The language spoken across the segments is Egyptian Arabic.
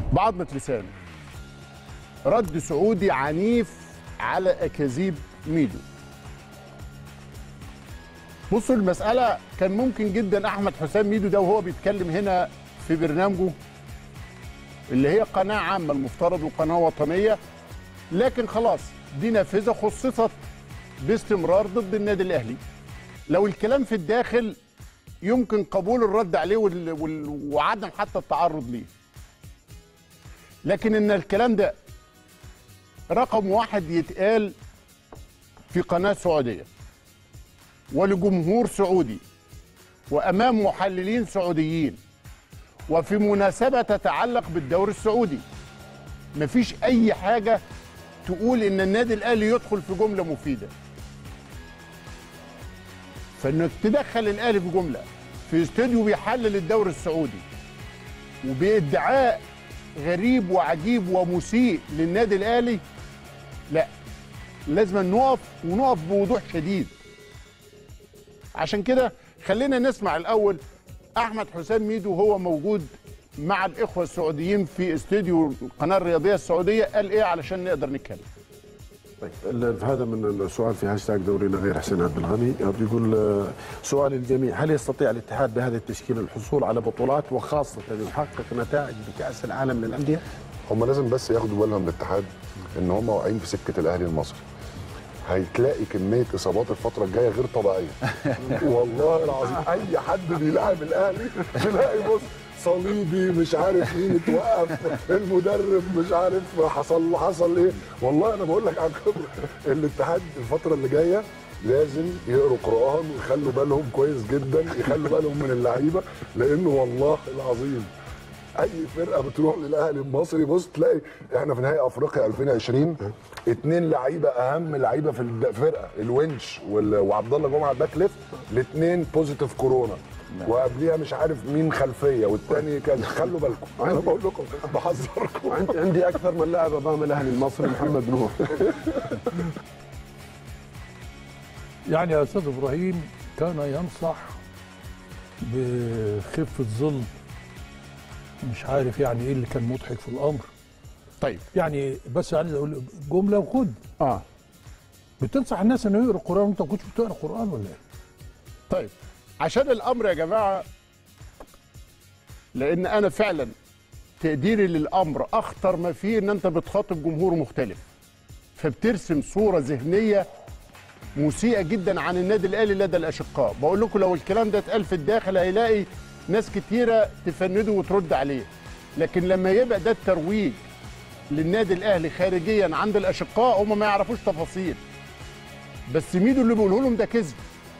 بعضمة لسانه رد سعودي عنيف على أكاذيب ميدو بصوا المسألة كان ممكن جدا أحمد حسام ميدو ده وهو بيتكلم هنا في برنامجه اللي هي قناة عامة المفترض وقناة وطنية لكن خلاص دي نافذة خصصت باستمرار ضد النادي الأهلي لو الكلام في الداخل يمكن قبول الرد عليه وال... وال... وعدم حتى التعرض ليه لكن ان الكلام ده رقم واحد يتقال في قناة سعودية ولجمهور سعودي وأمام محللين سعوديين وفي مناسبة تتعلق بالدوري السعودي مفيش أي حاجة تقول إن النادي الأهلي يدخل في جملة مفيدة فإنك تدخل الأهلي في جملة في استوديو بيحلل الدوري السعودي وبادعاء غريب وعجيب ومسيء للنادي الأهلي لا لازم نقف ونقف بوضوح شديد عشان كده خلينا نسمع الأول أحمد حسام ميدو هو موجود مع الإخوة السعوديين في استوديو القناة الرياضية السعودية قال إيه علشان نقدر نتكلم طيب ال- هذا من السؤال في هاشتاج دورينا غير حسين عبد الغني بيقول آه، سؤال الجميع هل يستطيع الاتحاد بهذا التشكيل الحصول على بطولات وخاصة يحقق نتائج بكأس العالم للأندية؟ هم لازم بس ياخدوا بالهم الاتحاد ان هم واقعين في سكه الاهلي المصري هتلاقي كميه اصابات الفتره الجايه غير طبيعيه والله العظيم اي حد بيلعب الاهلي تلاقي بص صليبي مش عارف مين اتوقف المدرب مش عارف حصل حصل ايه والله انا بقول لك عن خبره الاتحاد الفتره اللي جايه لازم يقروا قران ويخلوا بالهم كويس جدا يخلوا بالهم من اللعيبه لانه والله العظيم اي فرقه بتروح للاهلي المصري بص تلاقي احنا في نهائي افريقيا 2020 اتنين لعيبه اهم لعيبه في الفرقه الونش وال- وعبد الله جمعه باك ليفت الاثنين بوزيتيف كورونا وقبليها مش عارف مين خلفيه والتاني كان خلوا بالكم انا بقول لكم بحذركم عند- عندي أكثر من لاعب أمام الأهلي المصري محمد نور يعني يا استاذ ابراهيم كان ينصح بخفه ظل مش عارف يعني ايه اللي كان مضحك في الامر طيب يعني بس عايز اقول جمله وخد اه بتنصح الناس انه يقرا القران وانت ما كنتش بتقرا القران ولا ايه؟ طيب عشان الامر يا جماعه لان انا فعلا تقديري للامر اخطر ما فيه ان انت بتخاطب جمهور مختلف فبترسم صوره ذهنيه مسيئه جدا عن النادي الاهلي لدى الاشقاء بقول لكم لو الكلام ده اتقال في الداخل هيلاقي ناس كتيره تفنده وترد عليه لكن لما يبقى ده الترويج للنادي الاهلي خارجيا عند الاشقاء هم ما يعرفوش تفاصيل بس ميدو اللي بيقوله لهم ده كذب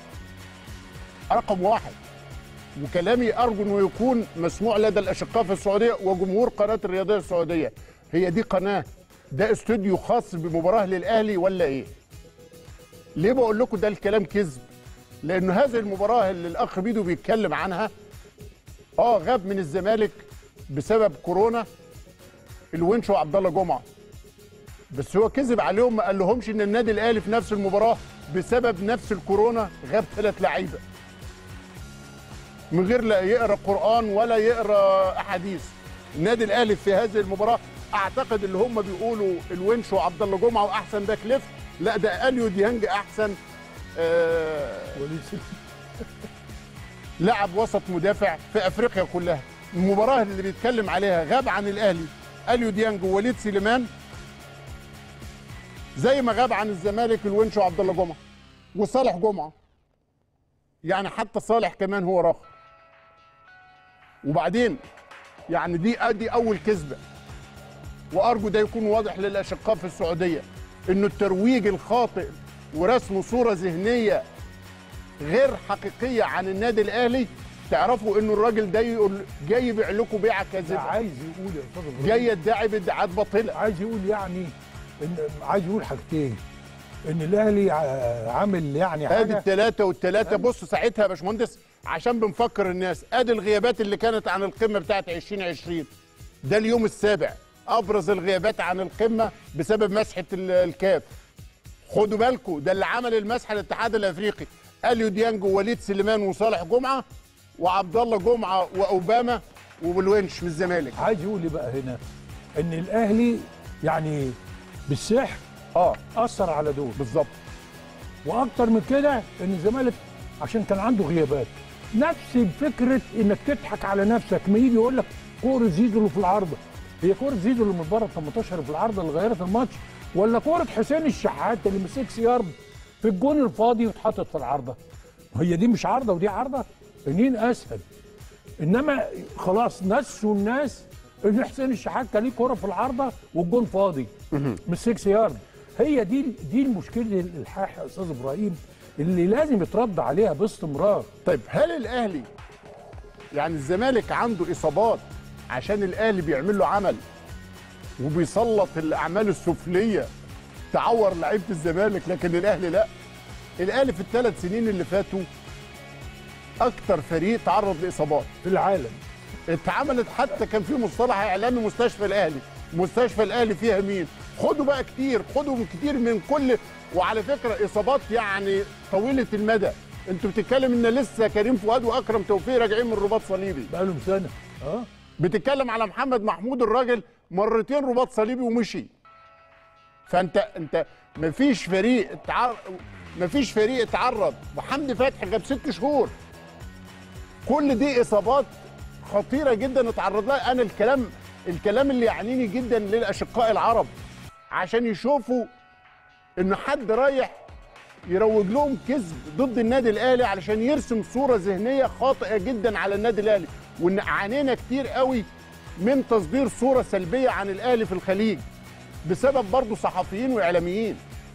رقم واحد وكلامي ارجو انه يكون مسموع لدى الاشقاء في السعوديه وجمهور قناه الرياضيه السعوديه هي دي قناه ده استوديو خاص بمباراه للاهلي ولا ايه؟ ليه بقول لكم ده الكلام كذب؟ لانه هذه المباراه اللي الاخ بيدو بيتكلم عنها اه غاب من الزمالك بسبب كورونا الونش وعبد الله جمعه بس هو كذب عليهم ما قال لهمش ان النادي الاهلي في نفس المباراه بسبب نفس الكورونا غاب ثلاث لعيبه من غير لا يقرا قران ولا يقرا احاديث النادي الاهلي في هذه المباراه اعتقد اللي هم بيقولوا الونش وعبد الله جمعه واحسن باك ليفت لا ده اليو ديانج احسن آه وليد سليم. لاعب وسط مدافع في افريقيا كلها المباراه اللي بيتكلم عليها غاب عن الاهلي اليو ديانج ووليد سليمان زي ما غاب عن الزمالك الونش وعبد الله جمعه وصالح جمعه يعني حتى صالح كمان هو راخر وبعدين يعني دي دي اول كذبه وارجو ده يكون واضح للاشقاء في السعوديه انه الترويج الخاطئ ورسم صوره ذهنيه غير حقيقيه عن النادي الاهلي تعرفوا انه الراجل ده يقول جاي يبيع لكم بيعه ده كاذبه عايز يقول يا استاذ ابراهيم جاي يدعي بادعاءات باطله عايز يقول يعني إن عايز يقول حاجتين ان الاهلي ع- عامل يعني ادي حاجه الثلاثه والثلاثه بص ساعتها يا باشمهندس عشان بنفكر الناس ادي الغيابات اللي كانت عن القمه بتاعت 2020 ده اليوم السابع ابرز الغيابات عن القمه بسبب مسحه ال- الكاف خدوا بالكم ده اللي عمل المسحه الاتحاد الافريقي اليو ديانج ووليد سليمان وصالح جمعه وعبد الله جمعه واوباما وبالونش من الزمالك عايز يقول ايه بقى هنا ان الاهلي يعني بالسحر اه اثر على دول بالظبط واكتر من كده ان الزمالك عشان كان عنده غيابات نفس فكره انك تضحك على نفسك ما يجي يقول لك كوره زيزو اللي في العارضه هي كوره زيزو اللي من بره 18 في العارضه اللي غيرت الماتش ولا كوره حسين الشحات اللي من 6 يارد في الجون الفاضي واتحطت في العارضه هي دي مش عارضه ودي عارضه منين اسهل انما خلاص نسوا الناس ان حسين الشحات كان ليه كوره في العارضه والجون فاضي من 6 يارد هي دي دي المشكله الالحاح يا استاذ ابراهيم اللي لازم يترد عليها باستمرار طيب هل الاهلي يعني الزمالك عنده اصابات عشان الاهلي بيعمل له عمل وبيسلط الاعمال السفليه تعور لعيبه الزمالك لكن الاهلي لا الاهلي في الثلاث سنين اللي فاتوا اكتر فريق تعرض لاصابات في العالم اتعملت حتى كان في مصطلح اعلامي مستشفى الاهلي مستشفى الاهلي فيها مين خدوا بقى كتير خدوا من كتير من كل وعلى فكره اصابات يعني طويله المدى انتوا بتتكلم ان لسه كريم فؤاد واكرم توفيق راجعين من رباط صليبي بقى لهم سنه اه بتتكلم على محمد محمود الراجل مرتين رباط صليبي ومشي فانت انت مفيش فريق تعر... مفيش فريق اتعرض وحمدي فتحي غاب ست شهور كل دي اصابات خطيره جدا اتعرض لها انا الكلام الكلام اللي يعنيني جدا للاشقاء العرب عشان يشوفوا ان حد رايح يروج لهم كذب ضد النادي الاهلي علشان يرسم صوره ذهنيه خاطئه جدا على النادي الاهلي وان عانينا كتير قوي من تصدير صوره سلبيه عن الاهلي في الخليج بسبب برضه صحفيين واعلاميين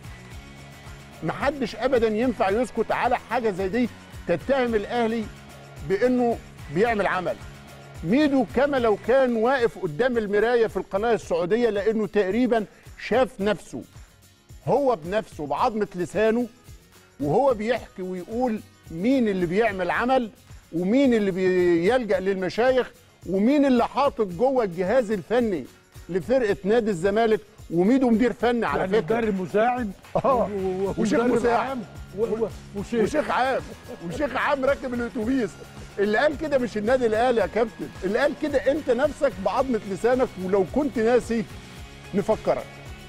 محدش ابدا ينفع يسكت على حاجه زي دي تتهم الاهلي بانه بيعمل عمل ميدو كما لو كان واقف قدام المرايه في القناه السعوديه لانه تقريبا شاف نفسه هو بنفسه بعظمه لسانه وهو بيحكي ويقول مين اللي بيعمل عمل ومين اللي بيلجا للمشايخ ومين اللي حاطط جوه الجهاز الفني لفرقه نادي الزمالك وميدو مدير فني على يعني فكره مدرب مساعد آه. و- و- وشيخ ومدرب مساعد. عام و- و- وشيخ وشيخ عام وشيخ عام راكب الاتوبيس اللي قال كده مش النادي الاهلي يا كابتن اللي قال كده انت نفسك بعظمه لسانك ولو كنت ناسي نفكرك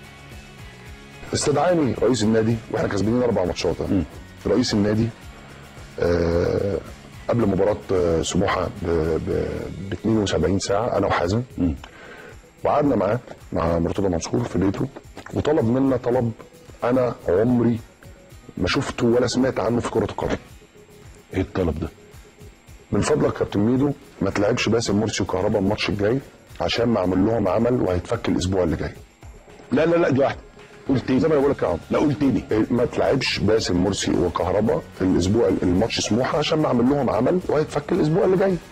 استدعاني رئيس النادي واحنا كسبانين اربع ماتشات رئيس النادي آه قبل مباراه آه، سموحه ب ب- ب 72 ساعه انا وحازم وقعدنا معاه مع مرتضى منصور في بيته وطلب منا طلب انا عمري ما شفته ولا سمعت عنه في كره القدم ايه الطلب ده؟ من فضلك يا كابتن ميدو ما تلعبش باسم مرسي وكهربا الماتش الجاي عشان ما اعمل لهم عمل وهيتفك الاسبوع اللي جاي لا لا لا دي واحده قول تاني زي ما بقول لك يا عم لا قول تاني إيه، ما تلعبش باسم مرسي وكهربا الاسبوع الماتش سموحه عشان ما اعمل لهم عمل وهيتفك الاسبوع اللي جاي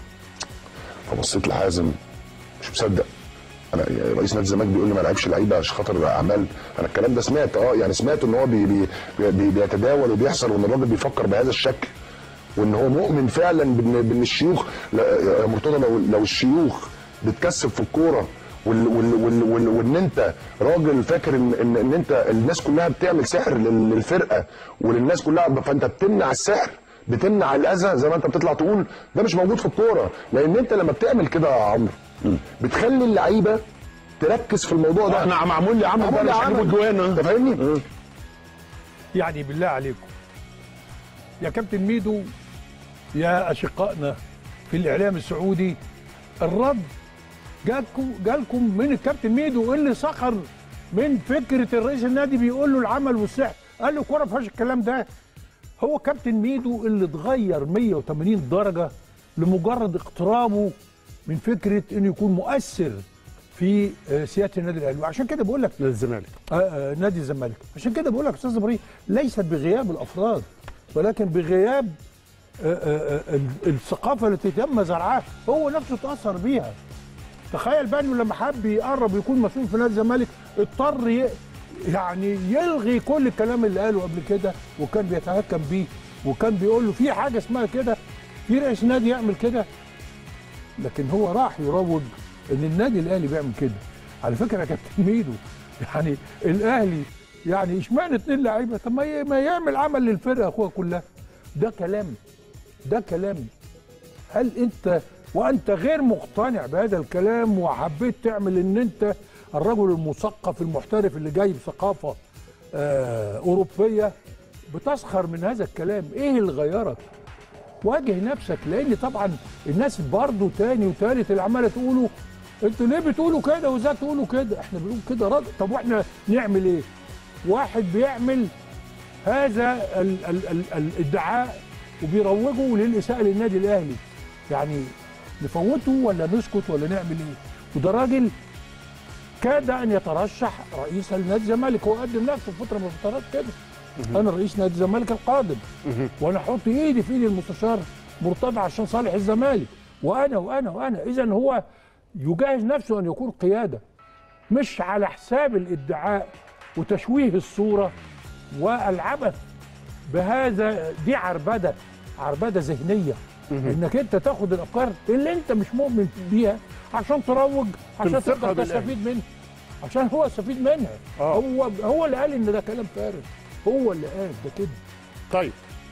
فبصيت لحازم مش مصدق انا يعني رئيس نادي الزمالك بيقول لي ما لعبش لعيبه عشان خاطر اعمال انا الكلام ده سمعت اه يعني سمعت ان هو بي بي بي بيتداول وبيحصل وان الراجل بيفكر بهذا الشكل وان هو مؤمن فعلا بان بان الشيوخ لا يا مرتضى لو لو الشيوخ بتكسب في الكوره وال وال وال وال وان انت راجل فاكر ان ان, إن انت الناس كلها بتعمل سحر لل- للفرقه وللناس كلها فانت بتمنع السحر بتمنع الاذى زي ما انت بتطلع تقول ده مش موجود في الكوره لان انت لما بتعمل كده يا عمرو بتخلي اللعيبه تركز في الموضوع ده انا معمول لي عمل معمول بقى لي مش عمل. هجيبه جوان انت فاهمني؟ يعني بالله عليكم يا كابتن ميدو يا اشقائنا في الاعلام السعودي الرد جالكم جالكم من الكابتن ميدو اللي سخر من فكره الرئيس النادي بيقول له العمل والسحر قال له كوره فيهاش الكلام ده هو كابتن ميدو اللي اتغير 180 درجه لمجرد اقترابه من فكره انه يكون مؤثر في آه، سياده النادي الاهلي وعشان كده بقول لك للزمالك آه، آه، نادي الزمالك عشان كده بقول لك يا استاذ ابراهيم ليست بغياب الافراد ولكن بغياب آه، آه، آه، ال- الثقافه التي تم زرعها هو نفسه تاثر بيها تخيل بقى انه لما حب يقرب يكون مسؤول في نادي الزمالك اضطر ي- يعني يلغي كل الكلام اللي قاله قبل كده وكان بيتهكم بيه وكان بيقول له في حاجه اسمها كده في رئيس نادي يعمل كده لكن هو راح يروج ان النادي الاهلي بيعمل كده على فكره يا كابتن ميدو يعني الاهلي يعني اشمعنى اتنين لعيبه طب ما ي- ما يعمل عمل للفرقه اخوها كلها ده كلام ده كلام هل انت وانت غير مقتنع بهذا الكلام وحبيت تعمل ان انت الرجل المثقف المحترف اللي جاي بثقافه آه اوروبيه بتسخر من هذا الكلام ايه اللي غيرك واجه نفسك لان طبعا الناس برضه تاني وتالت اللي عماله تقولوا انتوا ليه بتقولوا كده وازاي تقولوا كده احنا بنقول كده رد طب واحنا نعمل ايه واحد بيعمل هذا ال ال ال الادعاء وبيروجوا للاساءه للنادي الاهلي يعني نفوته ولا نسكت ولا نعمل ايه وده راجل كاد ان يترشح رئيسا لنادي الزمالك هو قدم نفسه في فتره من الفترات كده انا رئيس نادي الزمالك القادم وانا احط ايدي في ايد المستشار مرتضى عشان صالح الزمالك وانا وانا وانا اذا هو يجهز نفسه ان يكون قياده مش على حساب الادعاء وتشويه الصوره والعبث بهذا دي عربده عربده ذهنيه انك انت تاخد الافكار اللي انت مش مؤمن بيها عشان تروج عشان تلصقها تقدر بالأهلي. تستفيد منها عشان هو يستفيد منها آه. هو هو اللي قال ان ده كلام فارغ هو اللي قال ده كده طيب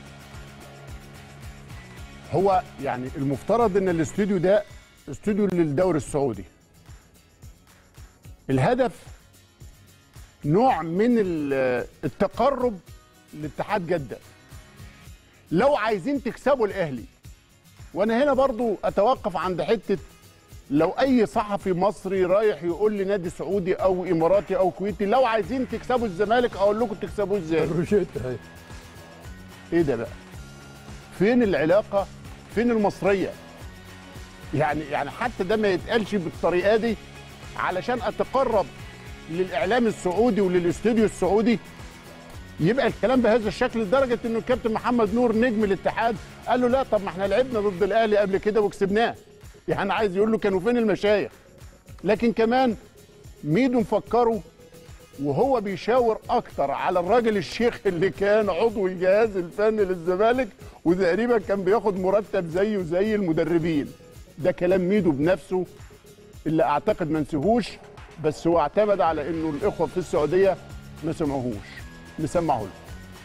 هو يعني المفترض ان الاستوديو ده استوديو للدوري السعودي الهدف نوع من ال- التقرب لاتحاد جدة لو عايزين تكسبوا الاهلي وانا هنا برضو اتوقف عند حتة لو اي صحفي مصري رايح يقول لي نادي سعودي او اماراتي او كويتي لو عايزين تكسبوا الزمالك اقول لكم تكسبوه ازاي روشيتا اهي ايه ده بقى؟ فين العلاقه؟ فين المصريه؟ يعني يعني حتى ده ما يتقالش بالطريقه دي علشان اتقرب للاعلام السعودي وللاستوديو السعودي يبقى الكلام بهذا الشكل لدرجه انه الكابتن محمد نور نجم الاتحاد قال له لا طب ما احنا لعبنا ضد الاهلي قبل كده وكسبناه يعني عايز يقول له كانوا فين المشايخ لكن كمان ميدو مفكره وهو بيشاور اكتر على الراجل الشيخ اللي كان عضو الجهاز الفني للزمالك وتقريبا كان بياخد مرتب زيه زي المدربين ده كلام ميدو بنفسه اللي اعتقد ما نسيهوش بس هو اعتمد على انه الاخوه في السعوديه ما سمعوهوش نسمعه له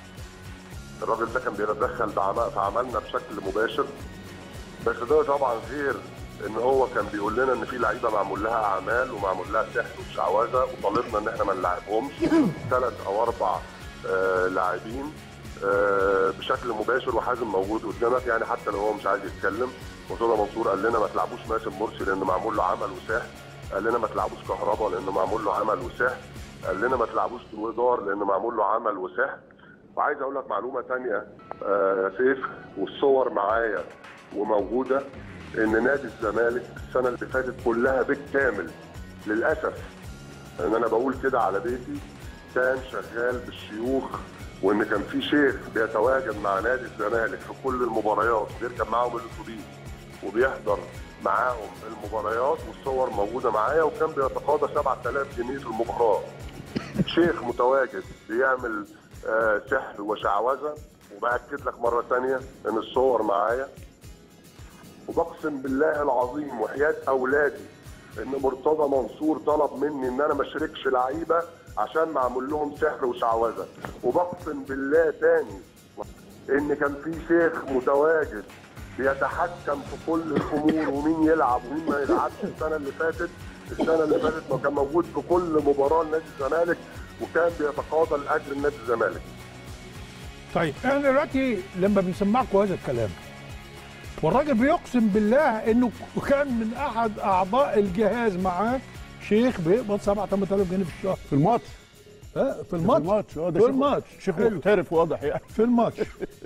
الراجل ده كان بيتدخل بعم- في عملنا بشكل مباشر بس ده طبعا غير ان هو كان بيقول لنا ان في لعيبه معمول لها اعمال ومعمول لها سحر وشعوذه وطالبنا ان احنا ما نلعبهمش ثلاث او اربع آه لاعبين آه بشكل مباشر وحازم موجود قدامك يعني حتى لو هو مش عايز يتكلم مرتضى منصور قال لنا ما تلعبوش ماسم مرسي لانه معمول له عمل وسحر قال لنا ما تلعبوش كهربا لانه معمول له عمل وسحر قال لنا ما تلعبوش دويدار لانه معمول له عمل وسحر وعايز اقول لك معلومه تانية آه سيف والصور معايا وموجوده ان نادي الزمالك السنه اللي فاتت كلها بالكامل للاسف ان انا بقول كده على بيتي كان شغال بالشيوخ وان كان في شيخ بيتواجد مع نادي الزمالك في كل المباريات بيركب معاهم الاتوبيس وبيحضر معاهم المباريات والصور موجوده معايا وكان بيتقاضى 7000 جنيه في المباراه شيخ متواجد بيعمل آه، سحر وشعوذه وباكد لك مره ثانيه ان الصور معايا وبقسم بالله العظيم وحياه اولادي ان مرتضى منصور طلب مني ان انا ما اشاركش لعيبه عشان معمول لهم سحر وشعوذه وبقسم بالله تاني ان كان في شيخ متواجد بيتحكم في كل الامور ومين يلعب ومين ما يلعبش السنه اللي فاتت السنه اللي فاتت ما كان موجود في كل مباراه لنادي الزمالك وكان بيتقاضى الاجر لنادي الزمالك طيب احنا دلوقتي لما بنسمعكم هذا الكلام والراجل بيقسم بالله انه كان من احد اعضاء الجهاز معاه شيخ بيقبض 7 8000 جنيه في الشهر في الماتش ها في في الماتش الماتش اه ده في شيخ- الماتش شيخ حلو. محترف واضح يعني في الماتش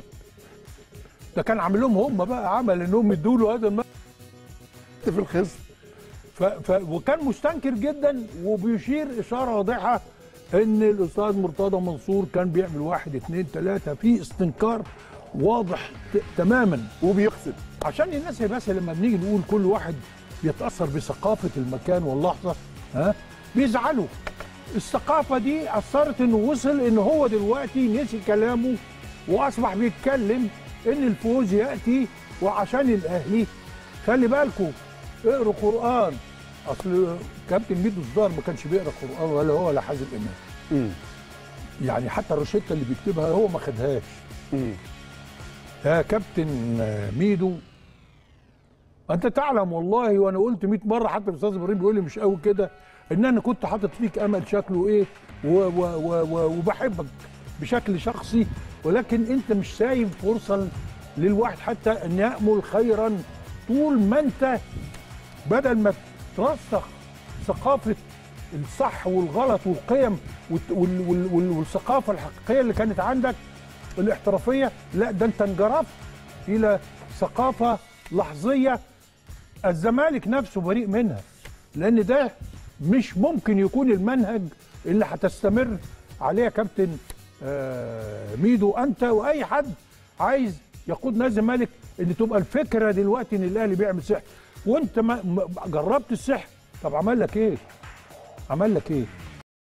ده كان عامل لهم هم بقى عمل انهم يدوا له هذا المبلغ في الخصم ف... ف... وكان مستنكر جدا وبيشير اشاره واضحه ان الاستاذ مرتضى منصور كان بيعمل واحد اثنين ثلاثه في استنكار واضح ت... تماما وبيقسم عشان الناس يا بس لما بنيجي نقول كل واحد بيتاثر بثقافه المكان واللحظه ها بيزعلوا الثقافه دي اثرت انه وصل ان هو دلوقتي نسي كلامه واصبح بيتكلم ان الفوز ياتي وعشان الاهلي خلي بالكم اقروا قران اصل كابتن ميدو الزار ما كانش بيقرا قران ولا هو ولا حازم امام يعني حتى الروشته اللي بيكتبها هو ما خدهاش يا كابتن ميدو انت تعلم والله وانا قلت 100 مره حتى الاستاذ ابراهيم بيقول لي مش قوي كده ان انا كنت حاطط فيك امل شكله ايه و و و و وبحبك بشكل شخصي ولكن انت مش سايب فرصه للواحد حتى ان يامل خيرا طول ما انت بدل ما ترسخ ثقافه الصح والغلط والقيم والت- وال- وال- وال- والثقافه الحقيقيه اللي كانت عندك الاحترافيه لا ده انت انجرفت الى ثقافه لحظيه الزمالك نفسه بريء منها لان ده مش ممكن يكون المنهج اللي هتستمر عليه يا كابتن آه، ميدو انت واي حد عايز يقود نادي الزمالك ان تبقى الفكره دلوقتي ان الاهلي بيعمل سحر وانت ما ما- جربت السحر طب عمل لك ايه؟ عمل لك ايه؟